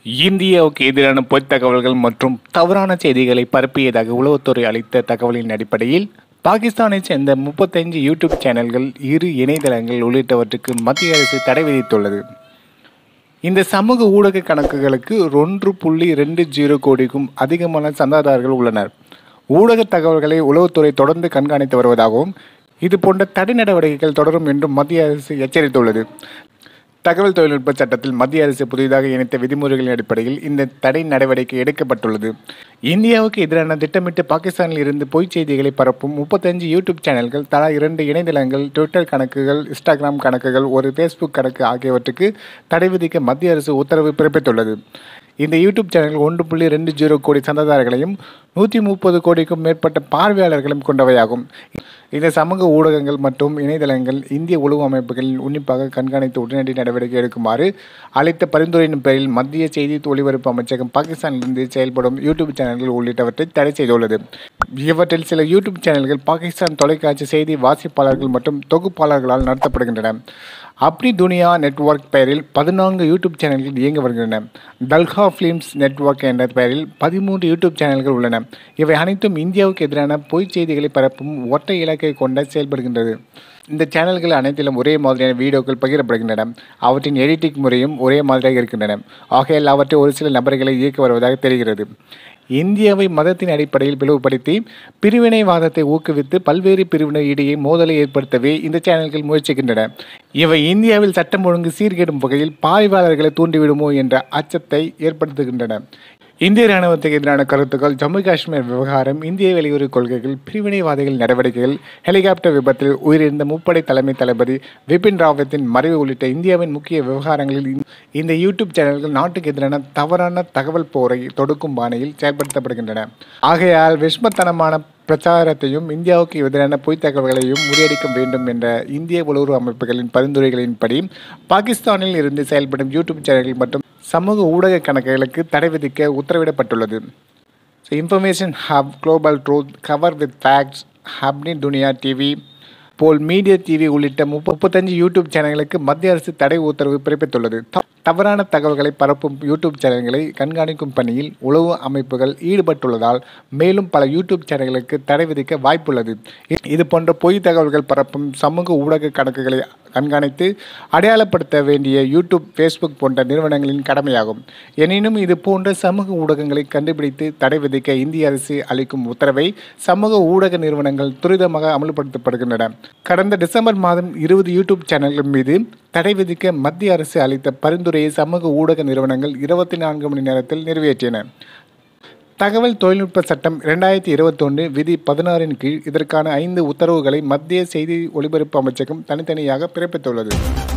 இந்தியாவுக்கு எதிரான பொய்த் தகவல்கள் மற்றும் தவறான செய்திகளை பரப்பியதாக உளவுத்துறை அளித்த தகவலின் அடிப்படையில் பாகிஸ்தானைச் சேர்ந்த முப்பத்தைந்து யூடியூப் சேனல்கள் இரு இணையதளங்கள் உள்ளிட்டவற்றுக்கு மத்திய அரசு தடை விதித்துள்ளது இந்த சமூக ஊடக கணக்குகளுக்கு ஒன்று புள்ளி ரெண்டு ஜீரோ கோடிக்கும் அதிகமான சந்தாதாரர்கள் உள்ளனர் ஊடக தகவல்களை உளவுத்துறை தொடர்ந்து கண்காணித்து வருவதாகவும் இது போன்ற தடை நடவடிக்கைகள் தொடரும் என்றும் மத்திய அரசு எச்சரித்துள்ளது தகவல் தொழில்நுட்ப சட்டத்தில் மத்திய அரசு புதிதாக இணைத்த விதிமுறைகளின் அடிப்படையில் இந்த தடை நடவடிக்கை எடுக்கப்பட்டுள்ளது இந்தியாவுக்கு எதிரான திட்டமிட்டு பாகிஸ்தானில் இருந்து பொய்ச் செய்திகளை பரப்பும் முப்பத்தஞ்சு யூடியூப் சேனல்கள் தலா இரண்டு இணையதளங்கள் ட்விட்டர் கணக்குகள் இன்ஸ்டாகிராம் கணக்குகள் ஒரு ஃபேஸ்புக் கணக்கு ஆகியவற்றுக்கு தடை விதிக்க மத்திய அரசு உத்தரவு பிறப்பித்துள்ளது இந்த யூடியூப் சேனல்கள் ஒன்று புள்ளி ரெண்டு ஜீரோ கோடி சந்தாதாரர்களையும் நூற்றி முப்பது கோடிக்கும் மேற்பட்ட பார்வையாளர்களும் கொண்டவையாகும் இந்த சமூக ஊடகங்கள் மற்றும் இணையதளங்கள் இந்திய உளவு அமைப்புகளில் உன்னிப்பாக கண்காணித்து உடனடி நடவடிக்கை எடுக்குமாறு அளித்த பரிந்துரையின் பேரில் மத்திய செய்தி ஒலிபரப்பு அமைச்சகம் பாகிஸ்தானிலிருந்து செயல்படும் யூடியூப் சேனல்கள் உள்ளிட்டவற்றை தடை செய்துள்ளது இவற்றில் சில யூடியூப் சேனல்கள் பாகிஸ்தான் தொலைக்காட்சி செய்தி வாசிப்பாளர்கள் மற்றும் தொகுப்பாளர்களால் நடத்தப்படுகின்றன அப்னி துனியா நெட்வொர்க் பெயரில் பதினான்கு யூடியூப் சேனல்கள் இயங்கி வருகின்றன தல்ஹா ஃபிலிம்ஸ் நெட்வொர்க் என்ற பெயரில் பதிமூன்று யூடியூப் சேனல்கள் உள்ளன இவை அனைத்தும் இந்தியாவுக்கு எதிரான பொய்ச் செய்திகளை பரப்பும் ஒற்றை இலக்கை கொண்ட செயல்படுகின்றது இந்த சேனல்கள் அனைத்திலும் ஒரே மாதிரியான வீடியோக்கள் பகிரப்படுகின்றன அவற்றின் எடிட்டிங் முறையும் ஒரே மாதிரியாக இருக்கின்றன ஆகையால் அவற்றை ஒரு சில நபர்களை இயக்கி வருவதாக தெரிகிறது இந்தியாவை மதத்தின் அடிப்படையில் பிளவுபடுத்தி பிரிவினைவாதத்தை ஊக்குவித்து பல்வேறு பிரிவினர் இடையே மோதலை ஏற்படுத்தவே இந்த சேனல்கள் முயற்சிக்கின்றன இவை இந்தியாவில் சட்டம் ஒழுங்கு சீர்கேடும் வகையில் பாய்வாளர்களை தூண்டிவிடுமோ என்ற அச்சத்தை ஏற்படுத்துகின்றன இந்திய ராணுவத்துக்கு எதிரான கருத்துக்கள் ஜம்மு காஷ்மீர் விவகாரம் இந்திய வெளியுறவு கொள்கைகள் பிரிவினைவாதிகள் நடவடிக்கைகள் ஹெலிகாப்டர் விபத்தில் உயிரிழந்த முப்படை தலைமை தளபதி விபின் ராவத்தின் மறைவு உள்ளிட்ட இந்தியாவின் முக்கிய விவகாரங்களில் இந்த யூடியூப் சேனல்கள் நாட்டுக்கு எதிரான தவறான தகவல் போரை தொடுக்கும் பாணியில் செயல்படுத்தப்படுகின்றன ஆகையால் விஷமத்தனமான பிரச்சாரத்தையும் இந்தியாவுக்கு எதிரான பொய்த் தகவல்களையும் முறியடிக்க வேண்டும் என்ற இந்திய உளவு அமைப்புகளின் பரிந்துரைகளின்படி பாகிஸ்தானில் இருந்து செயல்படும் யூடியூப் சேனல்கள் மற்றும் சமூக ஊடக கணக்குகளுக்கு தடை விதிக்க உத்தரவிடப்பட்டுள்ளது so information hub global truth cover with facts Apni Duniya TV போல் மீடியா டிவி உள்ளிட்ட முப்பத்தஞ்சு யூடியூப் சேனல்களுக்கு மத்திய அரசு தடை உத்தரவு பிறப்பித்துள்ளது தவறான தகவல்களை பரப்பும் யூடியூப் சேனல்களை கண்காணிக்கும் பணியில் உளவு அமைப்புகள் ஈடுபட்டுள்ளதால் மேலும் பல யூடியூப் சேனல்களுக்கு தடை விதிக்க வாய்ப்புள்ளது இது போன்ற பொய் தகவல்கள் பரப்பும் சமூக ஊடக கணக்குகளை கண்காணித்து அடையாளப்படுத்த வேண்டிய யூடியூப் ஃபேஸ்புக் போன்ற நிறுவனங்களின் கடமையாகும் எனினும் இது போன்ற சமூக ஊடகங்களை கண்டுபிடித்து தடை விதிக்க இந்திய அரசு அளிக்கும் உத்தரவை சமூக ஊடக நிறுவனங்கள் துரிதமாக அமல்படுத்தப்படுகின்றன கடந்த டிசம்பர் மாதம் இருபது யூடியூப் சேனல்கள் மீது தடை விதிக்க மத்திய அரசு அளித்த பரிந்துரையை சமூக ஊடக நிறுவனங்கள் இருபத்தி நான்கு மணி நேரத்தில் நிறைவேற்றின தகவல் தொழில்நுட்ப சட்டம் இரண்டாயிரத்தி இருபத்தொன்று விதி பதினாறின் கீழ் இதற்கான ஐந்து உத்தரவுகளை மத்திய செய்தி ஒலிபரப்பு அமைச்சகம் தனித்தனியாக பிறப்பித்துள்ளது